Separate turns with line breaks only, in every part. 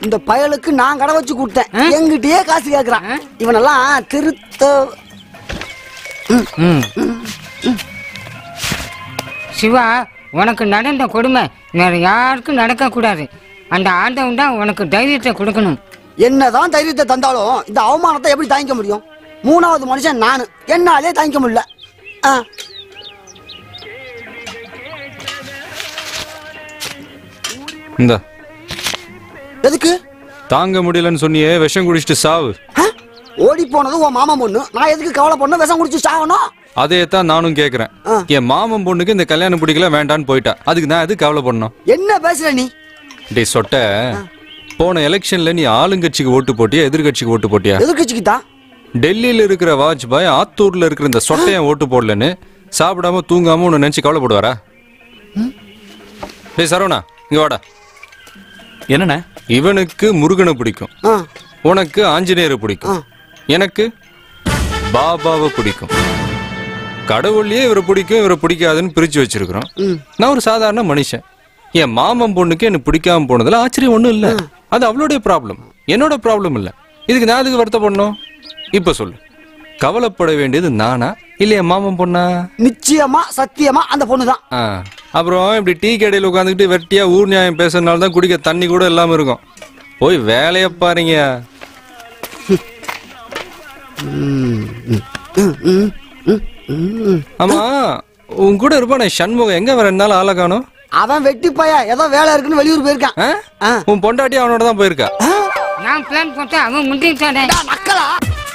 இந்த பயலுக்கு நான் கடை வச்சு கொடுத்தேன் எங்கிட்டயே காசு கேக்குறான் இவனெல்லாம் திருத்த
ம் சிவா உனக்கு நடந்த கொடுமை வேற யாருக்கும் நடக்கக்கூடாது அந்த ஆண்டவன் தான் உனக்கு தைரியத்தை கொடுக்கணும்
என்னதான் தைரியத்தை தந்தாலும் இந்த அவமானத்தை எப்படி தாங்கிக்க முடியும் மூணாவது மனுஷன் நானு என்னாலே தாங்கிக்க முடியல ஆ,
இந்த
எதுக்கு
தாங்க முடியலன்னு சொன்னியே விஷம் குடிச்சிட்டு சாவு
ஆ? ஓடி போனது உன் மாமா பொண்ணு நான் எதுக்கு கவலை பண்ண விஷம் குடிச்சு சாகணும்
அதே தான் நானும் கேக்குறேன்
ஆ.
என் மாமன் பொண்ணுக்கு இந்த கல்யாணம் பிடிக்கல வேண்டான்னு போயிட்டா அதுக்கு நான் எதுக்கு கவலை பண்ணணும்
என்ன பேசுற நீ
டேய் சொட்ட போன எலெக்ஷன்ல நீ ஆளுங்கட்சிக்கு ஓட்டு போட்டியா எதிர்கட்சிக்கு ஓட்டு போட்டியா
எதிர்கட்சிக்கு தான்
டெல்லியில இருக்கிற வாஜ்பாய் ஆத்தூர்ல இருக்கிற இந்த சொட்டையன் ஓட்டு போடலன்னு சாப்பிடாம தூங்காம உன்னை நினைச்சு கவலைப்படுவாரா டேய் சரவணா இங்க வாடா
என்னண்ணே
இவனுக்கு முருகனை பிடிக்கும்
ஆ,
உனக்கு ஆஞ்சநேயரை பிடிக்கும் எனக்கு பாபாவை பிடிக்கும் கடவுள்லயே இவரை பிடிக்கும் இவரை பிடிக்காதுன்னு பிரிச்சு வச்சிருக்கிறோம் நான் ஒரு சாதாரண மனுஷன் என் மாமன் பொண்ணுக்கு எனக்கு பிடிக்காம போனதுல ஆச்சரியம் ஒண்ணும் இல்ல அது அவளுடைய ப்ராப்ளம் என்னோட ப்ராப்ளம் இல்ல இதுக்கு நான் அதுக்கு வருத்தப்படணும் இப்ப சொல்லு கவலைப்பட வேண்டியது நானா இல்ல என் மாமன் பொண்ணா
நிச்சயமா சத்தியமா அந்த பொண்ணு தான்
ஆ. அப்புறம் இப்படி டீ கடையில் உட்காந்துக்கிட்டு வெட்டியா ஊர் நியாயம் பேசுறதுனால தான் குடிக்க தண்ணி கூட இல்லாம இருக்கும் போய் வேலைய பாருங்க ஆமா உன் கூட இருப்பானே சண்முகம் எங்க வர இருந்தாலும் ஆளை காணோம்
அவன் வெட்டி பைய ஏதோ வேலை இருக்குன்னு வெளியூர் போயிருக்கான்
ஆ?
ஆ.
உன் பொண்டாட்டி அவனோட தான் போயிருக்கா
நான் பிளான் போட்டு அவன் முந்திட்டானே
டா, நக்கலா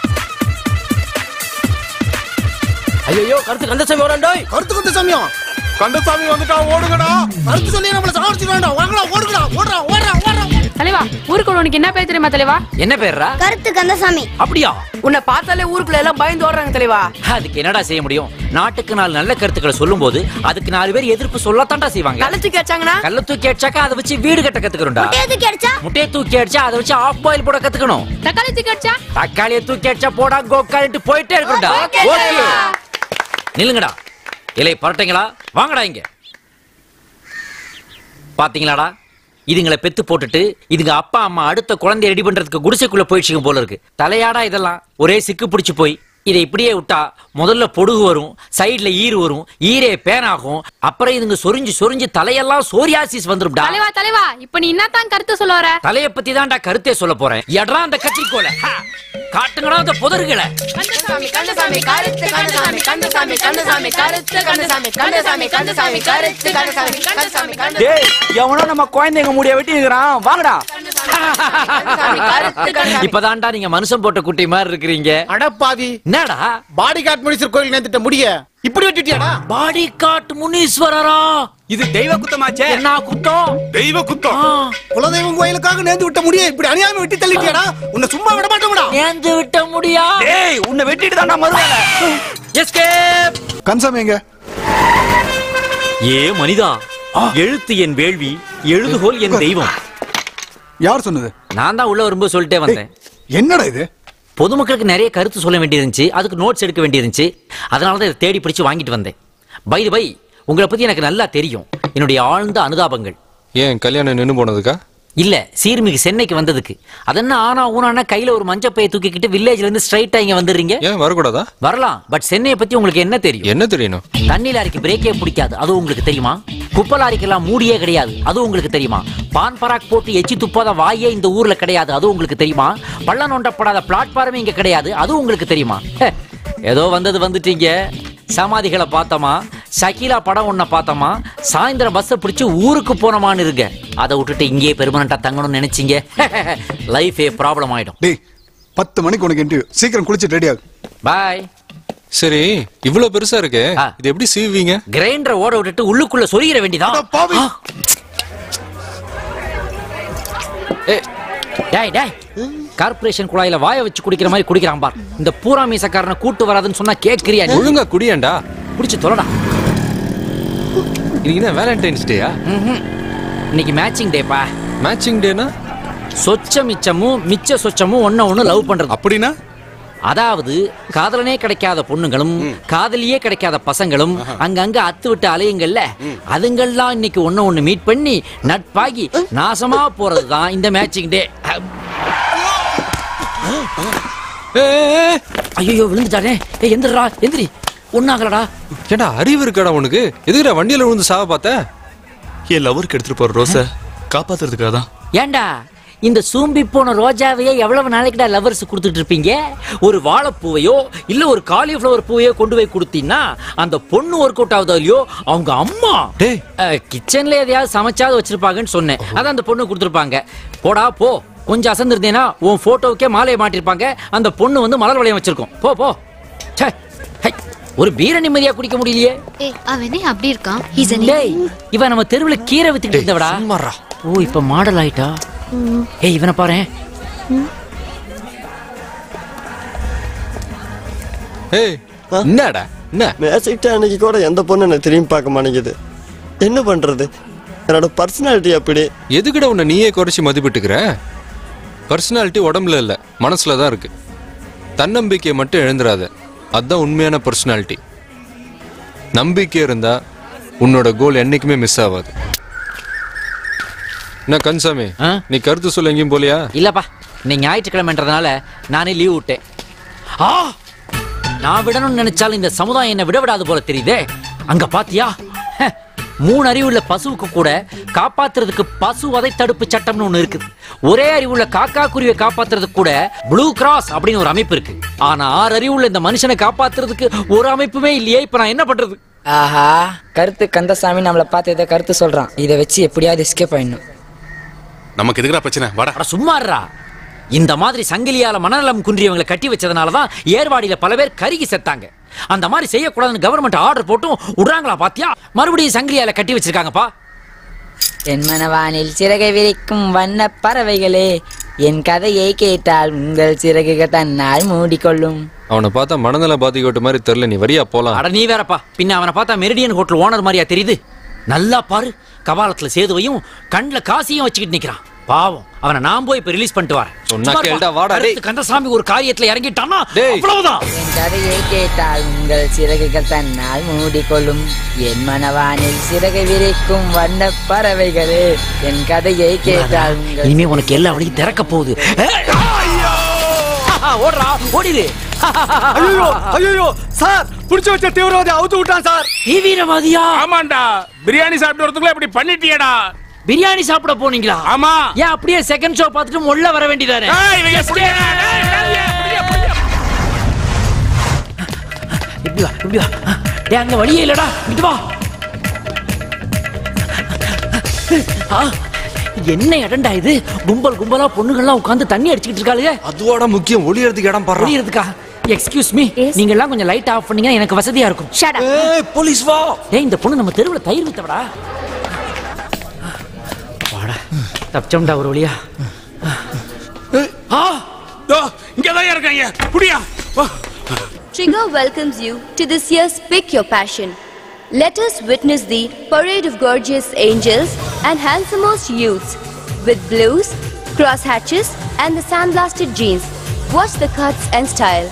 ஐயோ கருத்து கந்தசாமி வராண்டோய்
கருத்து கருத்து சமயம் கந்தசாமி வந்துட்டா ஓடுங்கடா கருத்து சொல்லி நம்மள சாவடிச்சிடாண்டா வாங்கடா ஓடுங்கடா ஓடுறா ஓடுறா ஓடுறா
தலைவா ஊருக்குள்ள உனக்கு என்ன பேர் தெரியுமா தலைவா
என்ன பேர்ரா
கருத்து கந்தசாமி
அப்படியா
உன்னை பார்த்தாலே ஊருக்குள்ள எல்லாம் பயந்து ஓடுறாங்க தலைவா
அதுக்கு என்னடா செய்ய முடியும் நாட்டுக்கு நாலு நல்ல கருத்துக்களை சொல்லும்போது அதுக்கு நாலு பேர் எதிர்ப்பு சொல்லத்தான்டா செய்வாங்க
கள்ள தூக்கி வச்சாங்கன்னா
கல்ல தூக்கி அடிச்சாக்கா அதை வச்சு வீடு கட்ட கத்துக்கிறோம்டா
எதுக்கு அடிச்சா
முட்டையை தூக்கி அடிச்சா அதை வச்சு ஆஃப் பாயில் போட கத்துக்கணும்
தக்காளி தூக்கி அடிச்சா
தக்காளியை தூக்கி அடிச்சா போடா கோக்காலிட்டு போயிட்டே இருக்கணும்டா
Okay,
ஓகே
தலைவா.
நில்லுங்கடா இலை பரட்டைங்களா வாங்கடா இங்க பாத்தீங்களாடா இதுங்களை பெத்து போட்டுட்டு இதுங்க அப்பா அம்மா அடுத்த குழந்தைய ரெடி பண்றதுக்கு குடிசைக்குள்ள போயிடுச்சுங்க போல இருக்கு தலையாடா இதெல்லாம் ஒரே சிக்கு பிடிச்சு போய் இதை இப்படியே விட்டா முதல்ல பொடுகு வரும் சைடுல ஈர் வரும் ஈரே பேனாகும் அப்புறம் இதுங்க சொரிஞ்சு சொரிஞ்சு தலையெல்லாம் சோரியாசிஸ் வந்துரும்டா
தலைவா தலைவா இப்ப நீ என்னத்தான் கருத்து சொல்ல வர
தலைய பத்தி தான்டா கருத்தே சொல்ல போறேன் எட்ரா அந்த கத்திரிக்கோல காட்டுங்கடா அந்த புதர்களை
கந்தசாமி கந்தசாமி கருத்து கந்தசாமி கந்தசாமி கந்தசாமி கருத்து கந்தசாமி கந்தசாமி கந்தசாமி கருத்து கந்தசாமி கந்தசாமி கந்தசாமி
டேய் எவனோ நம்ம குழந்தைங்க முடிய வெட்டி இருக்கிறான் வாங்கடா
கருத்து கந்தசாமி
இப்பதான்டா நீங்க மனுஷன் போட்ட குட்டி மாதிரி இருக்கிறீங்க
அடப்பாவி
என்னடா
பாடி காட் முனீஸ்வர் கோயில் நேர்த்திட்ட முடிய இப்படி வெட்டிட்டியாடா
பாடி காட்டு முனீஸ்வரரா
இது தெய்வ குத்தமாச்சே
என்ன குத்தம்
தெய்வ குத்தம்
குலதெய்வம் கோயிலுக்காக நேர்ந்து விட்ட முடிய இப்படி அநியாயமா வெட்டி தள்ளிட்டியாடா உன்னை சும்மா விட மாட்டோம்டா
ஏந்து விட்ட முடியா
டேய் உன்னை வெட்டிட்டு தான்டா மறுவேல
எஸ்கேப்
கன்சாமி எங்க
ஏ மனிதா எழுத்து என் வேள்வி எழுதுகோல் என் தெய்வம்
யார் சொன்னது
நான் தான் உள்ள வரும்போது சொல்லிட்டே வந்தேன்
என்னடா இது
பொதுமக்களுக்கு நிறைய கருத்து சொல்ல வேண்டியிருந்துச்சு அதுக்கு நோட்ஸ் எடுக்க வேண்டியிருந்துச்சு அதனால தான் இதை தேடி பிடிச்சு வாங்கிட்டு வந்தேன் பை பை உங்களை பத்தி எனக்கு நல்லா தெரியும் என்னுடைய ஆழ்ந்த அனுதாபங்கள்
ஏன் கல்யாணம் நின்னு போனதுக்கா
இல்ல சீர்மிகு சென்னைக்கு வந்ததுக்கு அதென்ன ஆனா ஊனானா கையில ஒரு மஞ்சப்பையை தூக்கிக்கிட்டு வில்லேஜ்ல இருந்து ஸ்ட்ரைட்டா இங்க வந்துடுறீங்க
ஏன் வரக்கூடாதா
வரலாம் பட் சென்னையை பத்தி உங்களுக்கு என்ன தெரியும்
என்ன தெரியணும்
தண்ணி லாரிக்கு பிரேக்கே பிடிக்காது அது உங்களுக்கு தெரியுமா குப்பை லாரிக்கெல்லாம் மூடியே கிடையாது அது உங்களுக்கு தெரியுமா பான் பராக் போட்டு எச்சி துப்பாத வாயே இந்த ஊர்ல கிடையாது அது உங்களுக்கு தெரியுமா பள்ள நோண்டப்படாத பிளாட்ஃபார்மே இங்க கிடையாது அது உங்களுக்கு தெரியுமா ஹே, ஏதோ வந்தது வந்துட்டீங்க சமாதிகளை பார்த்தோமா ஷக்கீலா படம் ஒன்ன பார்த்தோமா சாயந்தரம் பஸ்ஸை பிடிச்சு ஊருக்கு போனோமான்னு இருங்க அதை விட்டுட்டு இங்கேயே பெர்மனண்டா தங்கணும்னு நினைச்சீங்க லைஃபே ப்ராப்ளம் ஆயிடும்
டேய் பத்து மணிக்கு உனக்கு இன்டர்வியூ சீக்கிரம் குளிச்சு ரெடி ஆகு
பாய்
சரி இவ்வளவு பெருசா இருக்கே
ஆ.
இது எப்படி சீவீங்க
கிரைண்டரை ஓட விட்டுட்டு உள்ளுக்குள்ள சொருகிற வேண்டியதான்
அட பாவி.
ஆ. ஏய், டேய் டேய் கார்ப்பரேஷன் குழாயில வாய வச்சு குடிக்கிற மாதிரி குடிக்கிறான் பார் இந்த பூரா மீசக்காரனை கூட்டு வராதுன்னு சொன்னா கேட்கிறியா நீ
ஒழுங்கா குடியேண்டா
குடிச்சு தொலைடா
இன்னைக்கு தான் வேலண்டைன்ஸ் டேயா
ம்ஹும். இன்னைக்கு மேட்சிங் டேப்பா
மேட்சிங் டேனா
சொச்ச மிச்சமும் மிச்ச சொச்சமும் ஒண்ண ஒண்ணு லவ் பண்றது
அப்படின்னா
அதாவது காதலனே கிடைக்காத பொண்ணுங்களும் காதலியே கிடைக்காத பசங்களும் அங்கங்க அத்து விட்டு அலையுங்கள்ல அதுங்கெல்லாம் இன்னைக்கு ஒண்ணு ஒண்ணு மீட் பண்ணி நட்பாகி நாசமா போறதுதான் இந்த மேட்சிங் டே ஐயோ விழுந்துட்டானே ஏய் எந்திரா எந்திரி ஒன்னாகலடா
ஏடா அறிவு இருக்காடா உனக்கு எதுக்குடா வண்டியில விழுந்து சாவ பார்த்த
என் லவருக்கு எடுத்துட்டு போற ரோஸ காப்பாத்துறதுக்காக தான்
ஏண்டா இந்த சூம்பி போன ரோஜாவையே எவ்வளவு நாளைக்குடா லவர்ஸ் கொடுத்துட்டு இருப்பீங்க ஒரு வாழைப்பூவையோ இல்ல ஒரு காலிஃப்ளவர் பூவையோ கொண்டு போய் கொடுத்தீங்கன்னா அந்த பொண்ணு ஒர்க் அவுட் ஆகுதோ இல்லையோ அவங்க அம்மா
டேய்
கிச்சன்ல எதையாவது சமைச்சாவது வச்சிருப்பாங்கன்னு சொன்னேன் அதான் அந்த பொண்ணு கொடுத்துருப்பாங்க போடா போ கொஞ்சம் அசந்திருந்தேனா உன் போட்டோவுக்கே மாலையை மாட்டிருப்பாங்க அந்த பொண்ணு வந்து மலர் வளையம் வச்சிருக்கோம் போ போ ச்சே, ஹை, ஒரு பீர நிம்மதியா குடிக்க முடியலையே
ஏய் அவன் என்ன அப்படி இருக்கான் ஹீஸ் an
டேய் இவன் நம்ம தெருவுல கீரை வித்துக்கிட்டு இருந்தவடா
சும்மாறா.
ஓ இப்ப மாடல் ஆயிட்டா ஏய் இவனை பாரு
ஏய் என்னடா என்ன
மேசிக்கிட்ட அன்னைக்கு கூட எந்த பொண்ணு என்ன திரும்பி பார்க்க மாட்டேங்குது என்ன பண்றது என்னோட பர்சனாலிட்டி அப்படி
எதுக்குடா உன்னை நீயே குறைச்சி மதிப்பிட்டுக்கிற பர்சனாலிட்டி உடம்புல இல்ல மனசுல தான் இருக்கு தன்னம்பிக்கையை மட்டும் எழுந்துராத அதுதான் உண்மையான பர்சனாலிட்டி நம்பிக்கை இருந்தா உன்னோட கோல் என்னைக்குமே மிஸ் ஆகாது என்ன கன்சாமி
ஆ?
நீ கருத்து சொல்ல எங்கேயும் போலியா
இல்லப்பா இன்னைக்கு ஞாயிற்றுக்கிழமைன்றதுனால நானே லீவ் விட்டேன் ஆ நான் விடணும்னு நினைச்சாலும் இந்த சமுதாயம் என்ன விட விடாது போல தெரியுதே அங்க பாத்தியா ஹ, மூணு அறிவுள்ள பசுவுக்கு கூட காப்பாத்துறதுக்கு பசு வதை தடுப்பு சட்டம்னு ஒண்ணு இருக்குது ஒரே அறிவுள்ள காக்கா குருவியை காப்பாத்துறதுக்கு கூட ப்ளூ கிராஸ் அப்படின்னு ஒரு அமைப்பு இருக்கு ஆனா ஆறு அறிவுள்ள இந்த மனுஷனை காப்பாத்துறதுக்கு ஒரு அமைப்புமே இல்லையே இப்ப நான் என்ன பண்றது
ஆஹா கருத்து கந்தசாமி நம்மளை பார்த்து ஏதோ கருத்து சொல்றான் இதை வச்சு எப்படியாவது எஸ்கேப் ஆயிடணும்
நமக்கு எதுக்குடா பிரச்சனை வாடா
அட சும்மாறா இந்த மாதிரி சங்கிலியால மனநலம் குன்றியவங்களை கட்டி வச்சதுனால தான் ஏர்வாடியில பல பேர் கருகி செத்தாங்க அந்த மாதிரி செய்யக்கூடாதுன்னு கவர்மெண்ட் ஆர்டர் போட்டும் விடுறாங்களா பாத்தியா மறுபடியும் சங்கிலியால கட்டி வச்சிருக்காங்கப்பா
என் மனவானில் சிறகை விரிக்கும் வண்ண பறவைகளே என் கதையை கேட்டால் உங்கள் சிறகுகள் தன்னால் மூடிக்கொள்ளும்
அவனை பார்த்தா மனநல பாதிக்கப்பட்ட மாதிரி தெரியல நீ வரியா போலாம்
அட நீ வேறப்பா பின்ன அவனை பார்த்தா மெரிடியன் ஹோட்டல் ஓனர் மாதிரியா தெரியுது நல்லா பாரு கபாலத்துல சேதுவையும் கண்ணுல காசியும் வச்சுக்கிட்டு நிக்கிறான் பாவம் அவனை நான் போய் இப்ப ரிலீஸ் பண்ணிட்டு வரேன்
சொன்னா
சும்மா
கேளுடா,
இருப்பா.
வாடா, டேய்.
அடுத்து கந்தசாமி ஒரு காரியத்துல இறங்கிட்டான்னா
டேய்.
அவ்வளவுதான்
என் கதையை கேட்டால் உங்கள் சிறகுகள் தன்னால் மூடிக்கொள்ளும் என் மனவானில் சிறகை விரிக்கும் வண்ண பறவைகளே என் கதையை கேட்டால் உங்கள்
இனிமே உனக்கு எல்லா வழியும் திறக்க போகுது ஓடுறா ஓடிடு
ஐயோ ஐயோ சார் புடிச்சு வச்ச தீவிரவாதி அவுத்து விட்டான் சார்
தீவிரவாதியா
ஆமாண்டா பிரியாணி சாப்பிட்டு வரதுக்குள்ள இப்படி பண்ணிட்டியடா
பிரியாணி சாப்பிட போனீங்களா
ஆமா
ஏன் அப்படியே செகண்ட் ஷோ பார்த்துட்டு முள்ள வர வேண்டியதானே
ஏய், இவங்க புடிங்கடா, டேய், டேய், புடிங்க, புடிங்க.
இப்படி வா இப்படி வா டேய் அங்க வழியே இல்லடா இங்கிட்டு வா ஆ, என்ன இடம்டா இது கும்பல் கும்பலா பொண்ணுங்கள்லாம் உட்கார்ந்து தண்ணி அடிச்சுக்கிட்டு இருக்காளுங்க
அதுவாட முக்கியம் ஒளியறதுக்கு இடம் பாரு
புரியுறதுக்கா எக்ஸ்கியூஸ் மீ நீங்க எல்லாம் கொஞ்சம் லைட் ஆஃப் பண்ணீங்க எனக்கு வசதியா இருக்கும்
Shut up.
போலீஸ் வா
டேய் இந்த பொண்ணு நம்ம தெருவுல தயிர் வித்தவடா வாடா தப்பிச்சோம்டா ஒரு வழியா
ஆ, இதோ, இங்கதான் இருக்காங்க புடியா வா.
Trigger welcomes you to this year's Pick Your Passion. Let us witness the parade of gorgeous angels and handsomest youths with blues, crosshatches, and the sandblasted jeans. Watch the cuts and style.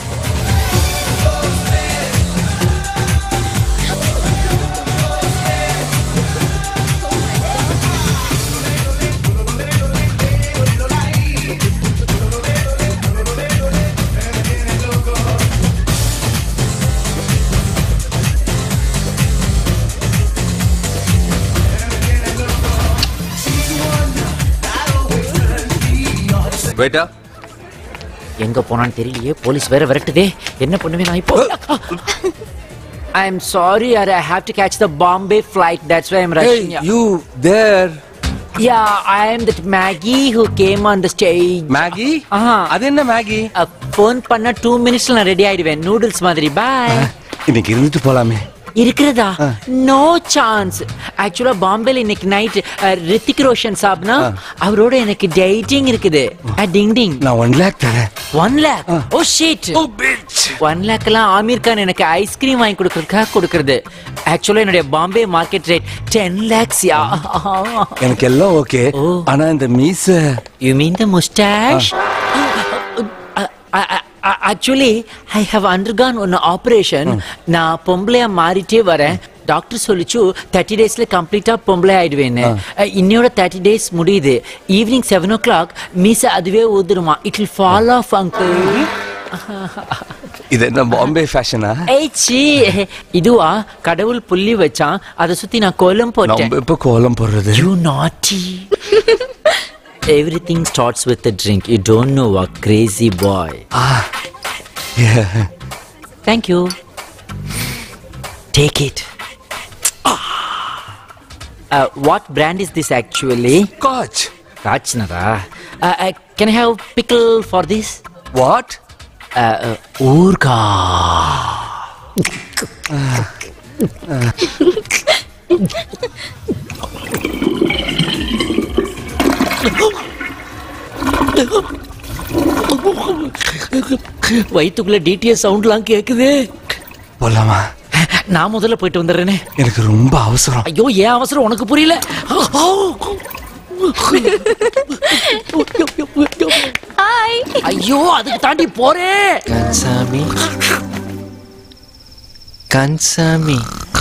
வெயிட்டா
எங்க போனான்னு தெரியலையே police வேற விரட்டுதே என்ன பண்ணுவேன் நான் இப்போ I am sorry I have to catch the Bombay flight that's why I am rushing
you there
yeah I am that Maggie who came on the stage
Maggie
ஆஹா
அது என்ன மேகி
ஃபோன் பண்ணா டூ மினிட்ஸ்ல நான் ரெடி ஆயிடுவேன் noodles மாதிரி பாய்
இன்னைக்கு இருந்துட்டு போலாமே
இருக்கிறதா நோ சான்ஸ் ஆக்சுவலா பாம்பேல இன்னைக்கு நைட் ரித்திக் ரோஷன் சாப்னா அவரோட எனக்கு டேட்டிங் இருக்குது அஹ், டிங் டிங்
நான் ஒன் லேக் தரேன்
one lakh oh shit one lakh எல்லாம் ஆமீர் கான் எனக்கு ஐஸ்கிரீம் வாங்கி கொடுக்கறதுக்காக கொடுக்கறது ஆக்சுவலா என்னுடைய Bombay market rate ten lakhs yeah
எனக்கு எல்லாம் ஓகே ஆனா இந்த மீச
you mean the mustache actually I have undergone one operation நான் பொம்பளையா மாறிட்டே வரேன் டாக்டர் சொல்லிச்சு தேர்ட்டி டேஸ்ல கம்ப்ளீட்டா பொம்பளை ஆயிடுவேன்னு அஹ், இன்னையோட தேர்ட்டி டேஸ் முடியுது ஈவினிங் செவன் ஓ கிளாக் மீச அதுவே ஊதுருமா it will fall off uncle
இது என்ன பாம்பே ஃபேஷனா
ஏய் சீ இதுவா கடவுள் புள்ளி வச்சான் அதை சுத்தி நான் கோலம் போட்டேன்
நம்ம இப்ப கோலம் போடுறது
You naughty. Everything starts with a drink. You don't know a crazy boy.
Ah, yeah.
Thank you. Take it. Uh, what brand is this actually?
Scotch.
Scotch, Nara. Uh, uh, can I have pickle for this?
What?
Uh, uh, Urka. வயிற்றுக்குள்ள DTS சவுண்ட்லாம் கேக்குது
போலாமா
நான் முதல்ல போயிட்டு வந்துடுறேனே
எனக்கு ரொம்ப அவசரம்
ஐயோ ஏன் அவசரம் உனக்கு புரியல
ஹாய்
ஐயோ அதுக்கு தாண்டி போறேன்
கன்சாமி கன்சாமி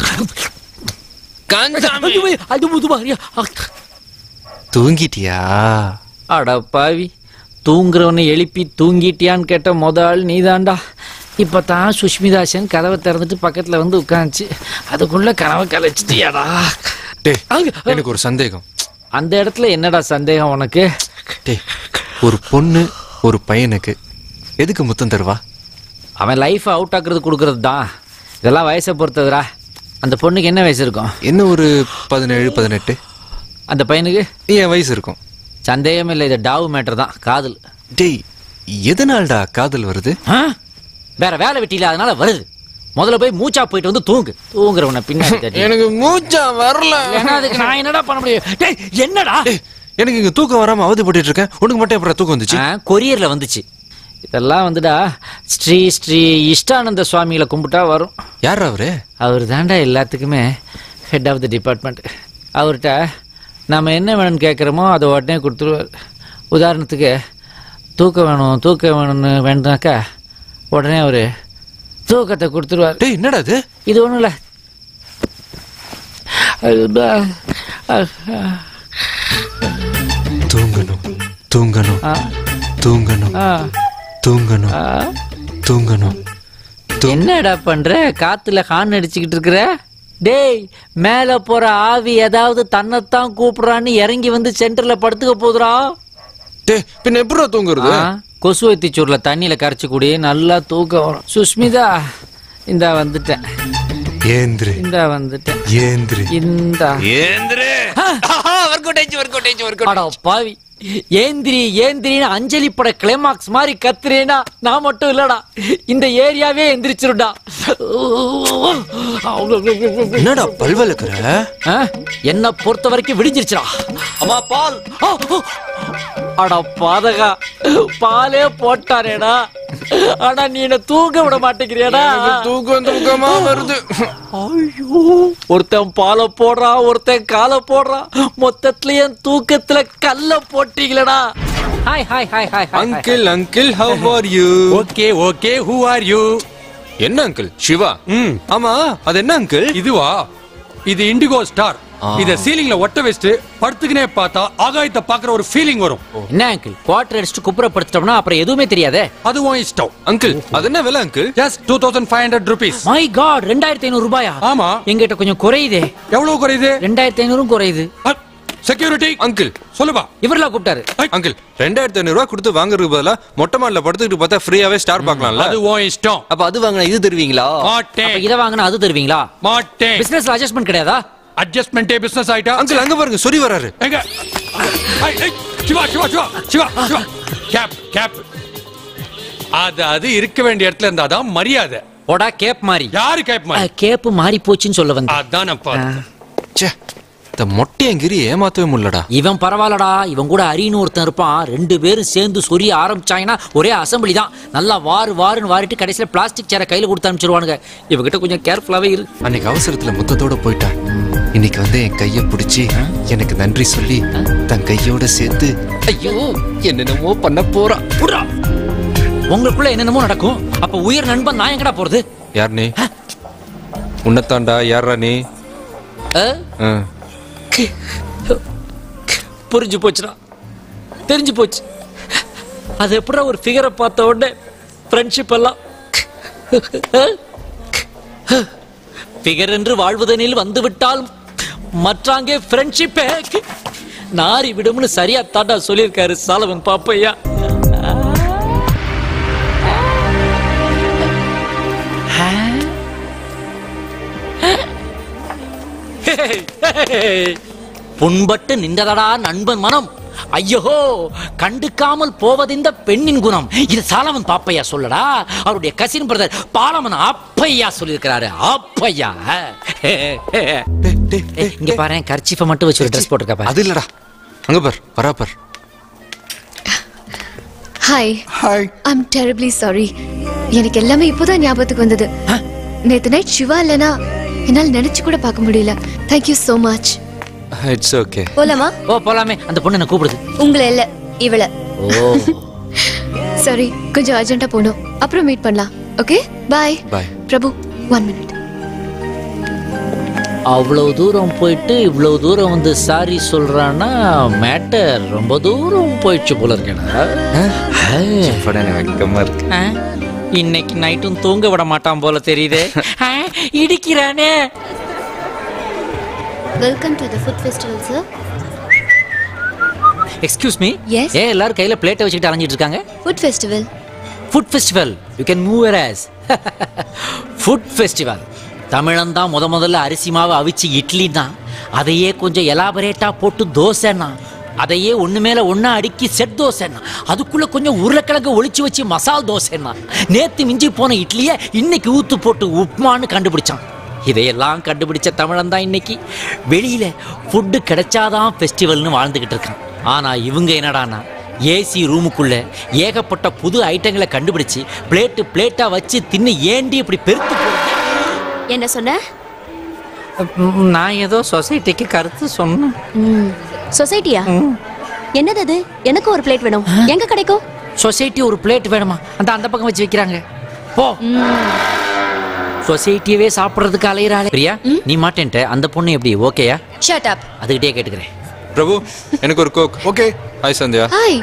கன்சாமி அது முதுமாரியா
தூங்கிட்டியா
அட பாவி தூங்குறவனை எழுப்பி தூங்கிட்டியான்னு கேட்ட முத ஆள் நீதான்டா இப்போ தான் சுஷ்மிதாசன் கதவை திறந்துட்டு பக்கத்தில் வந்து உட்காந்துச்சு அதுக்குள்ள கனவை கலைச்சிட்டியாடா
டேய் எனக்கு ஒரு சந்தேகம்
அந்த இடத்துல என்னடா சந்தேகம் உனக்கு
டேய் ஒரு பொண்ணு ஒரு பையனுக்கு எதுக்கு முத்தம் தருவா
அவன் லைஃப் அவுட் ஆக்குறது கொடுக்கறது தான் இதெல்லாம் வயசை பொறுத்ததுடா அந்த பொண்ணுக்கு என்ன வயசு இருக்கும்
என்ன ஒரு பதினேழு பதினெட்டு
அந்த பையனுக்கு
என் வயசு இருக்கும்
சந்தேகமே இல்லை இது டாவு மேட்டர் தான் காதல்
டேய் எதனால்டா காதல் வருது
ஆ? வேற வேலை வெட்டியில அதனால வருது முதல்ல போய் மூச்சா போயிட்டு வந்து தூங்கு தூங்குறவனை பின்னாடி தட்டி.
எனக்கு மூச்சா வரல
இல்லைன்னா அதுக்கு நான் என்னடா பண்ண முடியும் டேய் என்னடா
எனக்கு இங்க தூக்கம் வராம அவதிப்பட்டு இருக்கேன் உனக்கு மட்டும் எப்படி தூக்கம் வந்துச்சு
ஆ, கொரியர்ல வந்துச்சு இதெல்லாம் வந்துடா ஸ்ரீ ஸ்ரீ இஷ்டானந்த சுவாமிகளை கும்பிட்டா வரும்
யார் அவரு
அவர் தாண்டா எல்லாத்துக்குமே ஹெட் ஆஃப் த டிபார்ட்மெண்ட் அவர்கிட்ட நம்ம என்ன வேணும்னு கேட்குறோமோ அதை உடனே கொடுத்துருவார் உதாரணத்துக்கு தூக்கம் வேணும் தூக்கம் வேணும்னு வேண்டாக்கா உடனே அவர் தூக்கத்தை கொடுத்துருவார்
டேய் என்னடா இது
இது ஒன்றும் இல்லை
தூங்கணும் தூங்கணும் தூங்கணும் தூங்கணும் தூங்கணும்
என்னடா பண்ற காத்துல ஹார்ன் அடிச்சுக்கிட்டு இருக்கிற டேய் மேல போற ஆவி ஏதாவது தன்னைத்தான் கூப்பிடுறான்னு இறங்கி வந்து சென்டர்ல படுத்துக்க போதுடா
டேய் பின்ன எப்படிடா தூங்குறது
ஆ, கொசுவத்தி சூர்ல தண்ணியில கரைச்சு குடி நல்லா தூக்கம் வரும் சுஸ்மிதா இந்தா வந்துட்டேன்
ஏந்திரு
இந்தா வந்துட்டேன்
ஏந்திரு
இந்தா
ஏந்திரு
அட பாவி ஏந்திரி ஏந்திரின்னு அஞ்சலி பட கிளைமாக்ஸ் மாதிரி கத்துறேனா நான் மட்டும் இல்லடா இந்த ஏரியாவே எந்திரிச்சிருடா
என்னடா பல்வலுக்குற
ஆ? என்ன பொறுத்த வரைக்கும் விடிஞ்சிருச்சுடா அம்மா பால் ஆ, ஆ. அட பாதகா பாலே போட்டாரேடா ஆனா நீ என்ன தூங்க விட மாட்டேங்கிறியடா
தூக்கம் தூக்கமா வருது
ஐயோ ஒருத்தன் பாலை போடுறான் ஒருத்தன் காலை போடுறான் மொத்தத்துல என் தூக்கத்துல கல்ல போட்டீங்களடா hi hi hi hi
uncle uncle how are you
okay okay who are you
என்ன அங்கிள் சிவா
ம்
ஆமா அது என்ன அங்கிள்
இதுவா இது இண்டிகோ ஸ்டார்
ஆ.
இத சீலிங்ல ஒட்ட வச்சுட்டு படுத்துக்கினே பார்த்தா ஆகாயத்தை பாக்குற ஒரு ஃபீலிங் வரும்
என்ன அங்கிள் குவார்டர் அடிச்சுட்டு குப்புறப்படுத்திட்டோம்னா அப்புறம் எதுவுமே தெரியாதே
அதுவும் இஷ்டம்
அங்கிள் அது என்ன விலை uncle
just two thousand five hundred rupees
my God ரெண்டாயிரத்தி ஐநூறு ரூபாயா
ஆமா
எங்கிட்ட கொஞ்சம் குறையுதே
எவ்வளவு குறையுது
ரெண்டாயிரத்தி ஐநூறும் குறையுது
செக்யூரிட்டி
அங்கிள்
சொல்லுப்பா
இவரெல்லாம் கூப்பிட்டாரு
அங்கிள் ரெண்டாயிரத்தி ஐநூறு ரூபாய் கொடுத்து வாங்குறதுக்கு பதிலா மொட்டை மாடல படுத்துக்கிட்டு பார்த்தா ஃப்ரீயாவே ஸ்டார் பார்க்கலாம்ல
அது உன் இஷ்டம்
அப்ப அது வாங்கினா இது தருவீங்களா
மாட்டேன்
அப்ப இதை வாங்கினா அது தருவீங்களா
மாட்டேன்
பிசினஸ்ல அட்ஜஸ்ட்மெண்ட் கிடையாதா
அட்ஜஸ்ட்மெண்டே பிசினஸ் ஆயிட்டா
அங்கிள் அங்க பாருங்க சொரி வராரு
எங்க ஐய், ஐய், சிவா சிவா சிவா சிவா சிவா கேப் கேப் அது அது இருக்க வேண்டிய இடத்துல இருந்தாதான் மரியாதை
போடா கேப் மாதிரி
யாரு கேப் மாதிரி
கேப் மாறி போச்சுன்னு சொல்ல வந்தேன்
அதான் நான் பார்த்தேன்.
ச்சே இந்த மொட்டையங்கிரி ஏமாத்தவே முடியலடா
இவன் பரவாயில்லடா இவன் கூட அரின்னு ஒருத்தன் இருப்பான் ரெண்டு பேரும் சேர்ந்து சொரிய ஆரம்பிச்சாங்கன்னா ஒரே அசம்பிளி தான் நல்லா வாரு வாருன்னு வாரிட்டு கடைசியில பிளாஸ்டிக் சேரை கையில கொடுத்து அனுப்பிச்சிருவானுங்க இவகிட்ட கொஞ்சம் கேர்ஃபுல்லாவே இரு
அன்னைக்கு அவசரத்துல முத்தத்தோட போயிட்டான் இன்னைக்கு வந்து என் கைய பிடிச்சி எனக்கு நன்றி சொல்லி தன் கையோட சேர்த்து ஐயோ என்னென்னமோ பண்ண போறான்
புடா உங்களுக்குள்ள என்னென்னமோ நடக்கும் அப்ப உயிர் நண்பன் நான் எங்கடா போறது
யார் நீ உன்னத்தாண்டா யாரா நீ ஆ.
புரிஞ்சு போச்சுடா தெரிஞ்சு போச்சு அது எப்படா ஒரு ஃபிகரை பார்த்த உடனே ஃப்ரெண்ட்ஷிப் எல்லாம் ஃபிகர் என்று வாழ்வதனில் வந்து விட்டால் மற்றாங்கே ஃப்ரெண்ட்ஷிப்பே நாரி விடும்னு சரியா தாண்டா சொல்லியிருக்காரு சாலவன் பாப்பையா புண்பட்டு நின்றதடா நண்பன் மனம் ஐயோ கண்டுக்காமல் போவதிந்த பெண்ணின் குணம் இது சாலமன் பாப்பையா சொல்லடா அவருடைய கசின் பிரதர் பாலமன் அப்பையா சொல்லியிருக்கிறாரு அப்பையா இங்க பாரு கர்ச்சிஃபை மட்டும் வச்சு ஒரு ட்ரெஸ் போட்டிருக்கா
அது இல்லடா அங்க பார் வரா பார்
hi hi I'm terribly sorry எனக்கு எல்லாமே இப்போதான் ஞாபகத்துக்கு வந்தது நேத்து நைட் சிவா இல்லனா என்னால் நினைச்சு கூட பார்க்க முடியல thank you so much
it's okay
போலாமா
ஓ போலாமே அந்த பொண்ணு என்ன கூப்பிடுது
உங்களை இல்ல இவள
ஓ
சாரி கொஞ்சம் அர்ஜென்ட்டா போகணும் அப்புறம் மீட் பண்ணலாம் okay bye
bye
Prabhu one minute
அவ்வளவு தூரம் போயிட்டு இவ்வளவு தூரம் வந்து சாரி சொல்றான்னா மேட்டர் ரொம்ப தூரம் போயிடுச்சு போல இருக்கேடா
வெக்கமா இருக்கு
ஆ, இன்னைக்கு நைட்டும் தூங்க விட மாட்டான் போல தெரியுதே ஆ, இடிக்கிறானே
welcome to the food festival sir
excuse me
Yes?
ஏன் எல்லாரும் கையில பிளேட்டை வச்சுக்கிட்டு அலைஞ்சிட்டு இருக்காங்க
food festival
food festival you can move as food festival தமிழன் தான் முத முதல்ல அரிசி மாவு அவிச்சு இட்லி தான் அதையே கொஞ்சம் எலாபரேட்டா போட்டு தோசைன்னா அதையே ஒண்ணு மேல ஒண்ணா அடுக்கி செட் தோசைன்னா அதுக்குள்ள கொஞ்சம் உருளைக்கிழங்கு ஒளிச்சு வச்சு மசால் தோசைன்னா நேத்து மிஞ்சி போன இட்லியை இன்னைக்கு ஊத்து போட்டு உப்மான்னு கண்டுபிடிச்சான் இதையெல்லாம் கண்டுபிடிச்ச தமிழன் தான் இன்னைக்கு வெளியில ஃபுட்டு கிடைச்சாதான் ஃபெஸ்டிவல்னு வாழ்ந்துகிட்டு இருக்கான் ஆனா இவங்க என்னடான்னா ஏசி ரூமுக்குள்ள ஏகப்பட்ட புது ஐட்டங்களை கண்டுபிடிச்சு பிளேட்டு பிளேட்டா வச்சு தின்னு ஏண்டி இப்படி பெருத்து போறீங்க?
என்ன சொன்ன
நான் ஏதோ சொசைட்டிக்கு கருத்து சொன்னேன்
சொசைட்டியா என்னது அது எனக்கு ஒரு பிளேட் வேணும் எங்க கிடைக்கும்
சொசைட்டி ஒரு பிளேட் வேணுமா அந்த அந்த பக்கம் வச்சு வைக்கிறாங்க போ சொசைட்டியவே சாப்பிடுறதுக்கு அலையிறாளே பிரியா நீ மாட்டேன்ட்ட அந்த பொண்ணு எப்படி ஓகேயா
ஷட் அப்
அதுகிட்டே கேட்டுக்கிறேன்
பிரபு எனக்கு ஒரு coke okay hi Sandhya
hi